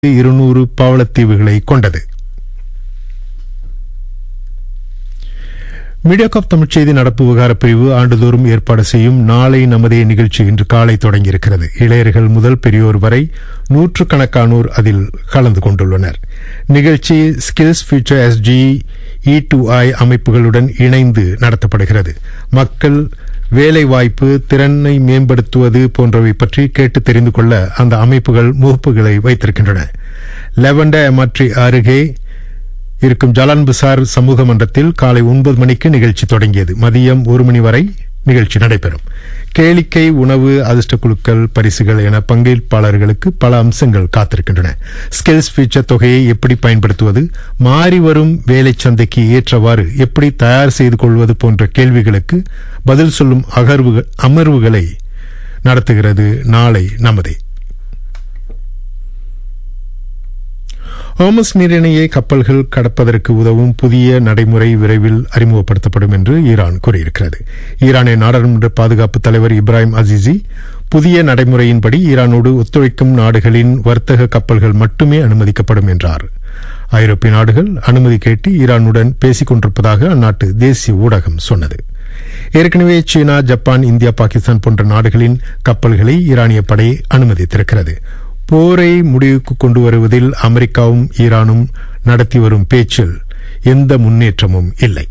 இருநூறு பவளத்தீவுகளை கொண்டது மீடியாகாப் தமிழ்ச் செய்தி நடப்பு விவகார பிரிவு ஆண்டுதோறும் ஏற்பாடு செய்யும் நாளை நமதே நிகழ்ச்சி இன்று காலை தொடங்கியிருக்கிறது இளையர்கள் முதல் பெரியோர் வரை நூற்றுக்கணக்கானோர் அதில் கலந்து கொண்டுள்ளனர் நிகழ்ச்சி skills future SG E two I அமைப்புகளுடன் இணைந்து நடத்தப்படுகிறது மக்கள் வேலைவாய்ப்பு திறனை மேம்படுத்துவது போன்றவை பற்றி கேட்டு தெரிந்து கொள்ள அந்த அமைப்புகள் முகப்புகளை வைத்திருக்கின்றன லெவண்ட மற்றி அருகே இருக்கும் ஜலான் பிசார் சமூக மன்றத்தில் காலை ஒன்பது மணிக்கு நிகழ்ச்சி தொடங்கியது மதியம் ஒரு மணி வரை நிகழ்ச்சி நடைபெறும் கேளிக்கை உணவு அதிர்ஷ்ட குழுக்கள் பரிசுகள் என பங்கேற்பாளர்களுக்கு பல அம்சங்கள் காத்திருக்கின்றன ஸ்கில்ஸ் ஃபீச்சர் தொகையை எப்படி பயன்படுத்துவது மாறி வரும் வேலை சந்தைக்கு ஏற்றவாறு எப்படி தயார் செய்து கொள்வது போன்ற கேள்விகளுக்கு பதில் சொல்லும் அகர்வுகள் அமர்வுகளை நடத்துகிறது நாளை நமதே ஹோமஸ் நீரிணையை கப்பல்கள் கடப்பதற்கு உதவும் புதிய நடைமுறை விரைவில் அறிமுகப்படுத்தப்படும் என்று ஈரான் கூறியிருக்கிறது ஈரானிய நாடாளுமன்ற பாதுகாப்பு தலைவர் இப்ராஹிம் அசிசி புதிய நடைமுறையின்படி ஈரானோடு ஒத்துழைக்கும் நாடுகளின் வர்த்தக கப்பல்கள் மட்டுமே அனுமதிக்கப்படும் என்றார் ஐரோப்பிய நாடுகள் அனுமதி கேட்டு ஈரானுடன் பேசிக் கொண்டிருப்பதாக அந்நாட்டு தேசிய ஊடகம் சொன்னது ஏற்கனவே சீனா ஜப்பான் இந்தியா பாகிஸ்தான் போன்ற நாடுகளின் கப்பல்களை ஈரானிய படை அனுமதித்திருக்கிறது போரை முடிவுக்கு கொண்டு வருவதில் அமெரிக்காவும் ஈரானும் நடத்தி வரும் பேச்சில் எந்த முன்னேற்றமும் இல்லை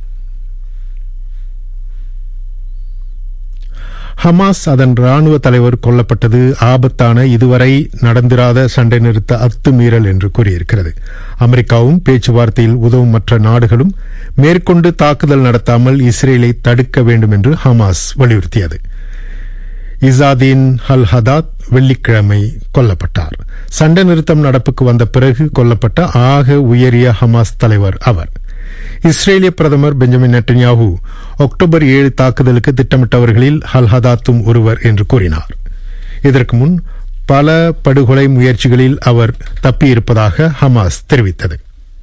ஹமாஸ் அதன் ராணுவ தலைவர் கொல்லப்பட்டது ஆபத்தான இதுவரை நடந்திராத சண்டை நிறுத்த அத்துமீறல் என்று கூறியிருக்கிறது அமெரிக்காவும் பேச்சுவார்த்தையில் உதவும் மற்ற நாடுகளும் மேற்கொண்டு தாக்குதல் நடத்தாமல் இஸ்ரேலை தடுக்க வேண்டும் என்று ஹமாஸ் வலியுறுத்தியது இசாதீன் அல் ஹதாத் வெள்ளிக்கிழமை கொல்லப்பட்டார் சண்டை நிறுத்தம் நடப்புக்கு வந்த பிறகு கொல்லப்பட்ட ஆக உயரிய ஹமாஸ் தலைவர் அவர் இஸ்ரேலிய பிரதமர் பெஞ்சமின் நெட்டன்யாஹூ அக்டோபர் ஏழு தாக்குதலுக்கு திட்டமிட்டவர்களில் அல் ஹதாத்தும் ஒருவர் என்று கூறினார் இதற்கு முன் பல படுகொலை முயற்சிகளில் அவர் தப்பியிருப்பதாக ஹமாஸ் தெரிவித்தது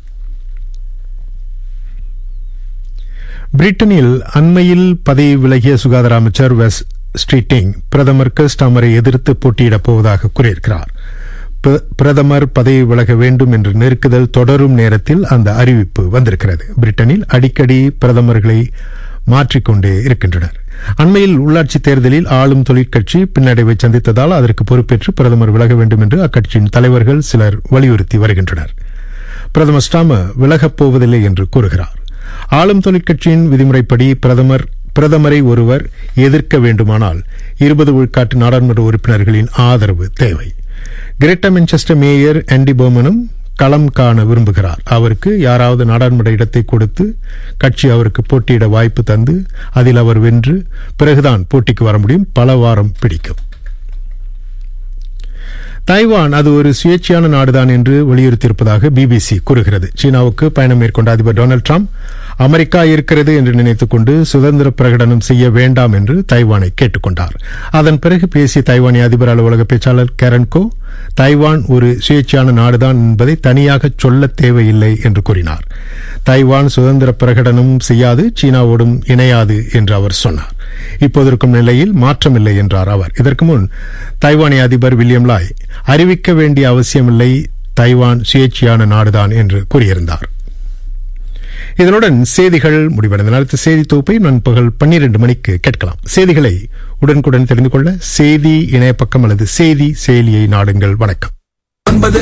பிரிட்டனில் அண்மையில் பதவி விலகிய சுகாதார அமைச்சர் வெஸ் ஸ்ட்ரீட்டிங் பிரதமர் கஸ்டாமரை எதிர்த்து போட்டியிடப் போவதாக கூறியிருக்கிறார் பிரதமர் பதவி விலக வேண்டும் என்று நெருக்குதல் தொடரும் நேரத்தில் அந்த அறிவிப்பு வந்திருக்கிறது பிரிட்டனில் அடிக்கடி பிரதமர்களை மாற்றிக்கொண்டே இருக்கின்றனர் அண்மையில் உள்ளாட்சி தேர்தலில் ஆளும் தொழிற்கட்சி பின்னடைவை சந்தித்ததால் அதற்கு பொறுப்பேற்று பிரதமர் விலக வேண்டும் என்று அக்கட்சியின் தலைவர்கள் சிலர் வலியுறுத்தி வருகின்றனர் பிரதமர் ஸ்டாமர் விலகப் போவதில்லை என்று கூறுகிறார் ஆளும் தொழிற்கட்சியின் விதிமுறைப்படி பிரதமர் பிரதமரை ஒருவர் எதிர்க்க வேண்டுமானால் இருபது விழுக்காட்டு நாடாளுமன்ற உறுப்பினர்களின் ஆதரவு தேவை கிரேட்டர் மென்செஸ்டர் மேயர் ஆண்டி பர்மனும் களம் காண விரும்புகிறார் அவருக்கு யாராவது நாடாளுமன்ற இடத்தை கொடுத்து கட்சி அவருக்கு போட்டியிட வாய்ப்பு தந்து அதில் அவர் வென்று பிறகுதான் போட்டிக்கு வர முடியும் பல வாரம் பிடிக்கும் தைவான் அது ஒரு சுயேட்சையான நாடுதான் என்று வலியுறுத்தியிருப்பதாக பிபிசி கூறுகிறது சீனாவுக்கு பயணம் மேற்கொண்ட அதிபர் டொனால்டு டிரம்ப் அமெரிக்கா இருக்கிறது என்று நினைத்துக் கொண்டு சுதந்திர பிரகடனம் செய்ய வேண்டாம் என்று தைவானை கேட்டுக் கொண்டார் அதன் பிறகு பேசிய தைவானிய அதிபர் அலுவலக பேச்சாளர் கேரன்கோ தைவான் ஒரு சுயேட்சையான நாடுதான் என்பதை தனியாக சொல்ல தேவையில்லை என்று கூறினார் தைவான் சுதந்திர பிரகடனம் செய்யாது சீனாவோடும் இணையாது என்று அவர் சொன்னார் இப்போது இருக்கும் நிலையில் மாற்றமில்லை என்றார் அவர் இதற்கு முன் தைவானிய அதிபர் வில்லியம் லாய் அறிவிக்க வேண்டிய அவசியமில்லை தைவான் சுயேட்சையான நாடுதான் என்று கூறியிருந்தார் இதனுடன் செய்திகள் முடிவடைந்த அடுத்த செய்தி தொகுப்பை நண்பகல் பன்னிரண்டு மணிக்கு கேட்கலாம் செய்திகளை உடனுக்குடன் தெரிந்து கொள்ள செய்தி இணையப்பக்கம் அல்லது செய்தி செயலியை நாடுங்கள் வணக்கம்